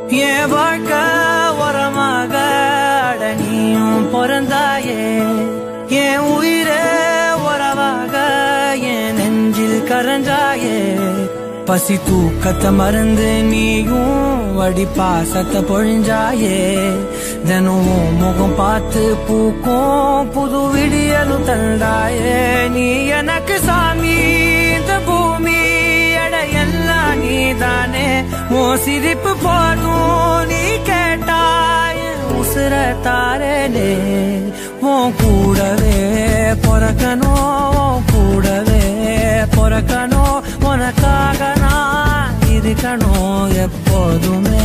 என் வாழ்க்கை உரமாக அட நீயும் பிறந்தாயே என் உயிரே உறவாக என் நெஞ்சில் கரஞ்சாயே பசி தூக்கத்தை மறந்து நீயும் வடி பாசத்தை பொழிஞ்சாயே தினம் உன் முகம் பார்த்து பூக்கும் புது விடியலும் தந்தாயே நீ எனக்கு சாமி இந்த பூமி எடை எல்லாம் நீதானே உன் சிரிப்பு போதும் நீ கேட்டாய் உசுர தாரனே உன் கூடவே பிறக்கணும் உன் கூடவே பிறக்கணும் உனக்காக நான் இருக்கணும் எப்போதுமே